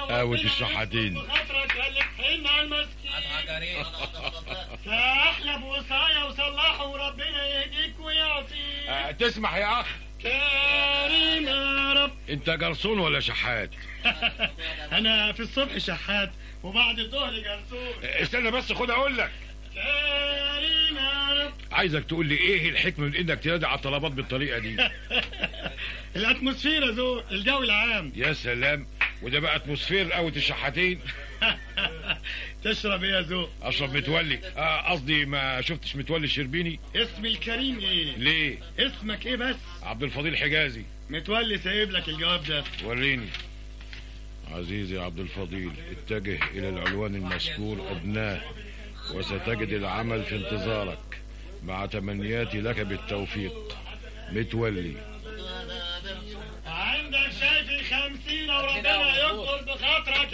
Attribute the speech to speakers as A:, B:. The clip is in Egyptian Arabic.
A: قهوة الشحاتين
B: خاطرك اللي حن على المسكين فاحلب وصايا وصلحوا وربنا يهديك ويعطيك
A: آه، تسمح يا اخ
B: كريم يا رب
A: انت جرسون ولا شحات
B: انا في الصبح شحات وبعد الظهر جرسون
A: آه، استنى بس خد اقول لك
B: كريم يا رب
A: عايزك تقول لي ايه الحكمه من انك تنادي على الطلبات بالطريقه دي
B: الاتموسفير ذو الجو العام
A: يا سلام وده بقى اتموسفير قهوه الشحاتين
B: تشرب ايه يا ذو
A: اشرب متولي آه، قصدي ما شفتش متولي الشربيني
B: اسم الكريم ايه
A: ليه
B: اسمك ايه بس
A: عبد الفضيل حجازي
B: متولي سايب لك الجواب ده
A: وريني عزيزي عبد الفضيل اتجه الى العنوان المذكور ادناه وستجد العمل في انتظارك مع تمنياتي لك بالتوفيق متولي
B: عندك شاي في خمسين وربنا يكتب بخاطرك